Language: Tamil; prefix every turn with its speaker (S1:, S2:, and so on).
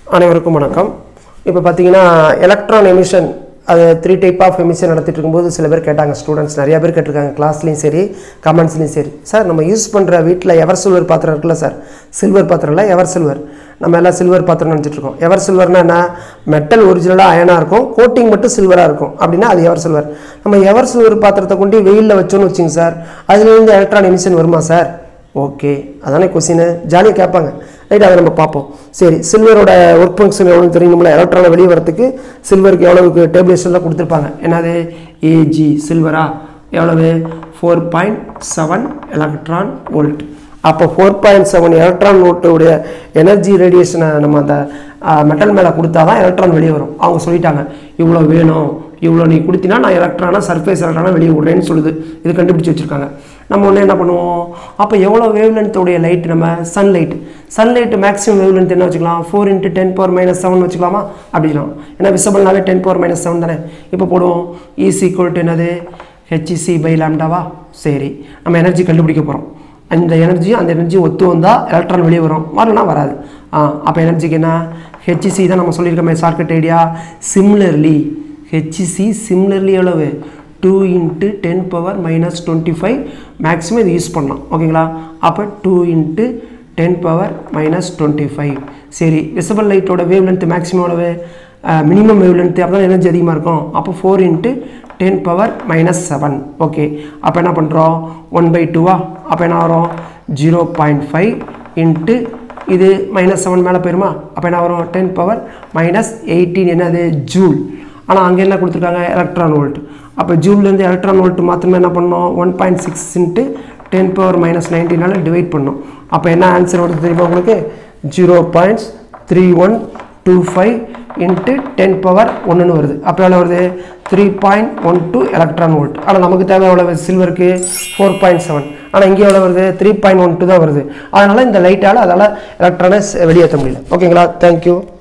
S1: அனைவருக்கும் வணக்கம் இப்போ பார்த்தீங்கன்னா எலக்ட்ரான் எமிஷன் அது த்ரீ டைப் ஆஃப் எமிஷன் நடத்திட்டு இருக்கும்போது சில பேர் கேட்டாங்க ஸ்டூடெண்ட்ஸ் நிறைய பேர் கேட்டிருக்காங்க கிளாஸ்லையும் சரி கமெண்ட்ஸ்லையும் சரி சார் நம்ம யூஸ் பண்ணுற வீட்டில் எவர் சில்வர் பாத்திரம் இருக்குல்ல சார் சில்வர் பாத்திரம் இல்லை எவர் சில்வர் நம்ம எல்லாம் சில்வர் பாத்திரம் நினச்சிட்டு இருக்கோம் எவர் சில்வர்னா என்ன மெட்டல் ஒரிஜினலாக அயனாக இருக்கும் கோட்டிங் மட்டும் சில்வராக இருக்கும் அப்படின்னா அது எவர் சில்வர் நம்ம எவர் சில்வர் பாத்திரத்தை கொண்டு வெயிலில் வச்சோன்னு வச்சுங்க சார் அதுலேருந்து எலக்ட்ரான் எமிஷன் வருமா சார் ஓகே அதானே கொஸ்டின் ஜாலியாக கேட்பாங்க ரைட் அதை நம்ம பார்ப்போம் சரி சில்வரோட ஒர்க் ஃபங்க்ஷன் எவ்வளோன்னு தெரியுங்களா எலக்ட்ரானை வெளியே வரத்துக்கு சில்வருக்கு எவ்வளவுக்கு டேபிளேஷனில் கொடுத்துருப்பாங்க என்னது ஏஜி சில்வரா எவ்வளவு four point seven electron volt அப்போ ஃபோர் பாயிண்ட் செவன் எலக்ட்ரான் வோல்ட்டுடைய எனர்ஜி ரேடியேஷனை நம்ம அந்த மெட்டல் மேலே கொடுத்தா தான் எலக்ட்ரான் வெளியே வரும் அவங்க சொல்லிட்டாங்க இவ்வளோ வேணும் இவ்வளோ நீ கொடுத்தினா நான் எலக்ட்ரானா சர்ஃபேஸ் எலக்ட்ரானா வெளியே விட்றேன்னு சொல்லுது இது கண்டுபிடிச்சி வச்சுருக்காங்க நம்ம ஒன்று என்ன பண்ணுவோம் அப்போ எவ்வளோ வேவ் லென்த்தோடைய லைட் நம்ம sunlight sunlight maximum wavelength என்ன வச்சுக்கலாம் four into ten power minus seven வச்சுக்கலாமா அப்படிலாம் ஏன்னா விசபிள்னாவே டென் பவர் மைனஸ் செவன் தானே இப்போ போடுவோம் ஈஸ் ஈக்குவல் டு என்னது ஹெச்இசி பை லாம்டாவா சரி நம்ம எனர்ஜி கண்டுபிடிக்க போகிறோம் அந்த எனர்ஜியும் அந்த எனர்ஜியும் ஒத்து வந்தால் எலக்ட்ரான் வெளியே வரும் வரலனா வராது ஆ அப்போ எனர்ஜிக்கு என்ன ஹெச்இசி தான் நம்ம சொல்லியிருக்கோமே shortcut idea similarly HC similarly எவ்வளவு two into ten power minus twenty five maximum இது யூஸ் பண்ணலாம் ஓகேங்களா அப்போ two into ten power minus twenty five சரி விசபிள் லைட்டோட வேவ் லென்த் மேக்ஸிமம் எவ்வளவு மினிமம் வேவ் லென்த் அப்போ தான் எனர்ஜி அதிகமாக இருக்கும் அப்போ four into ten power minus seven okay அப்போ என்ன பண்ணுறோம் ஒன் பை டூவா அப்போ என்ன வரும் ஜீரோ பாயிண்ட் ஃபைவ் இன்ட்டு இது மைனஸ் செவன் மேலே போயிருமா அப்போ என்ன வரும் டென் பவர் மைனஸ் எயிட்டீன் என்னது ஜூல் ஆனால் அங்கே என்ன கொடுத்துருக்காங்க எலக்ட்ரான் வோல்ட் அப்போ ஜூல்லேருந்து எலக்ட்ரான் வோல்ட் மாத்திரமே என்ன பண்ணோம் one point six into ten power minus நைன்டீனால் டிவைட் பண்ணோம் அப்போ என்ன ஆன்சர் வருது தெரியுமா உங்களுக்கு zero points three one two five into ten power ஒன்றுன்னு வருது அப்போ எவ்வளோ வருது three point one two electron volt ஆனால் நமக்கு தேவை எவ்வளோ சில்வருக்கு ஃபோர் பாயிண்ட் செவன் ஆனால் இங்கே எவ்வளோ வருது த்ரீ பாயிண்ட் ஒன் டூ தான் வருது அதனால் இந்த லைட்டால் அதால் எலக்ட்ரானை வெளியேற்ற முடியல ஓகேங்களா தேங்க்யூ